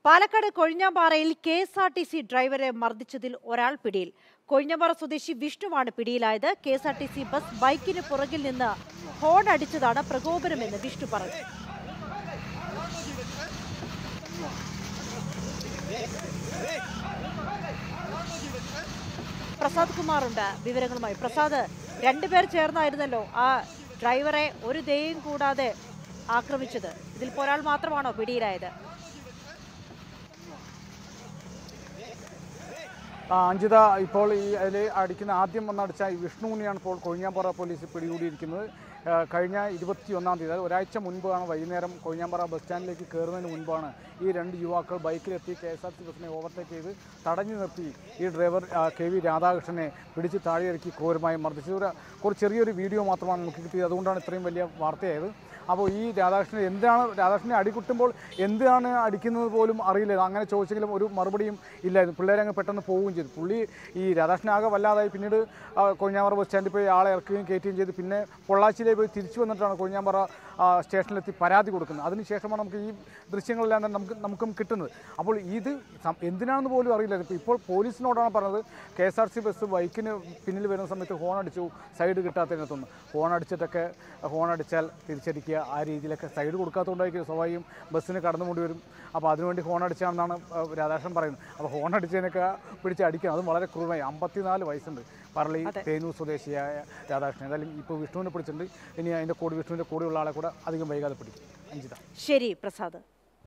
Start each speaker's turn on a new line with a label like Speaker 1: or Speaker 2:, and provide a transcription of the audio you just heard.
Speaker 1: പാലക്കാട് കൊഴിഞ്ഞാമ്പാറയിൽ K S R T C ഡ്രൈവറെ മർദ്ദിച്ചതിൽ ഒരാൾ പിടിയിൽ കൊഴിഞ്ഞാമ്പാറ സ്വദേശി വിഷ്ണുവാണ് പിടിയിലായത് K S R T C bus ബൈക്കിന് പുറകിൽ നിന്ന് ഹോൺ അടിച്ചതാണ് പ്രകോപനമെന്ന് വിഷ്ണു പറഞ്ഞു പ്രസാദ് കുമാറുണ്ട് വിവരങ്ങളുമായി പ്രസാദ് രണ്ടുപേർ ചേർന്നായിരുന്നല്ലോ ആ ഡ്രൈവറെ ഒരു ദയും കൂടാതെ ആക്രമിച്ചത് ഇതിൽ ഒരാൾ മാത്രമാണോ പിടിയിലായത്
Speaker 2: ആ, അഞ്ജിത ഇപ്പോൾ ഈ അതിൽ അടിക്കുന്ന ആദ്യം വന്നടിച്ച ഈ വിഷ്ണുവിനെയാണ് ഇപ്പോൾ കൊഴിഞ്ഞാമ്പാറ പോലീസ് പിടികൂടിയിരിക്കുന്നത് ആ, കഴിഞ്ഞ ഇരുപത്തിയൊന്നാം തീയതി അതായത് ഒരാഴ്ച മുൻപാണ് വൈകുന്നേരം കൊഴിഞ്ഞാമ്പാറ ബസ് സ്റ്റാൻഡിലേക്ക് കയറുന്നതിന് മുൻപാണ് ഈ രണ്ട് യുവാക്കൾ ബൈക്കിലെത്തി കെ എസ് ആർ ടി ബസ്സിനെ ഓവർടേക്ക് ചെയ്ത് തടഞ്ഞു നിർത്തി ഈ ഡ്രൈവർ ആ, കെ വി രാധാകൃഷ്ണനെ പിടിച്ച് താഴെയിറക്കി ക്രൂരമായി മർദ്ദിച്ചത് ഒരു കുറച്ച് ചെറിയൊരു വീഡിയോ മാത്രമാണ് നമുക്ക് കിട്ടിയത് അതുകൊണ്ടാണ് ഇത്രയും വലിയ വാർത്തയായത് അപ്പോൾ ഈ രാധാകൃഷ്ണൻ എന്താണ് രാധാകൃഷ്ണനെ അടികുട്ടുമ്പോൾ എന്താണ് അടിക്കുന്നത് പോലും അറിയില്ല അങ്ങനെ ചോദിച്ചെങ്കിലും ഒരു മറുപടിയും ഇല്ലായിരുന്നു പിള്ളേരെ അങ്ങ് പെട്ടെന്ന് പോവുകയും ചെയ്തു പുള്ളി ഈ രാധാകൃഷ്ണൻ ആകെ വല്ലാതായി പിന്നീട് ആ, കൊഴിഞ്ഞാമ്പാറ ബസ് സ്റ്റാൻഡിൽ പോയി ആളെ ഇറക്കുകയും കയറ്റുകയും ചെയ്തു പിന്നെ പൊള്ളാച്ചിയിലേക്ക് പോയി തിരിച്ചു വന്നിട്ടാണ് കൊഴിഞ്ഞാമ്പാറ ആ, സ്റ്റേഷനിലെത്തി പരാതി കൊടുക്കുന്നത് അതിനുശേഷമാണ് നമുക്ക് ഈ ദൃശ്യങ്ങളെല്ലാം തന്നെ നമുക്ക് നമുക്കും കിട്ടുന്നത് അപ്പോൾ ഇത് സം- എന്തിനാണെന്ന് പോലും അറിയില്ല ഇപ്പോൾ ഇപ്പോൾ പോലീസിനോടാണ് പറഞ്ഞത് K S R C bus ബൈക്കിന് പിന്നിൽ വരുന്ന സമയത്ത് ഹോൺ അടിച്ചു സൈഡ് കിട്ടാത്തതിനകത്തൊന്ന് ഹോൺ അടിച്ചിട്ടൊക്കെ ഹോൺ അടിച്ചാൽ തിരിച്ചടിക്കുക ആ രീതിയിലൊക്കെ സൈഡ് കൊടുക്കാത്തതുകൊണ്ടായിരിക്കും സ്വാഭാവികം ബസ്സിന് കടന്നുമുടി വരും അപ്പോൾ അതിനുവേണ്ടി ഹോൺ അടിച്ചാണെന്നാണ് ആ, രാധാകൃഷ്ണൻ പറയുന്നത് അപ്പോൾ ഹോൺ അടിച്ചതിനൊക്കെ പിടിച്ച് അടിക്കണം അത് വളരെ ക്രൂരമായി അമ്പത്തിനാല് വയസ്സുണ്ട് പറളി തേനൂർ സ്വദേശിയായ രാധാകൃഷ്ണൻ എന്തായാലും ഇപ്പോൾ വിഷ്ണുവിനെ പിടിച്ചിട്ടുണ്ട് ഇനി അതിൻ്റെ കൂടെ വിഷ്ണുവിൻ്റെ കൂടെയുള്ള ആളെ കൂടെ അധികം വൈകാതെ പിടിക്കും അഞ്ചിത
Speaker 1: ശരി പ്രസാദ്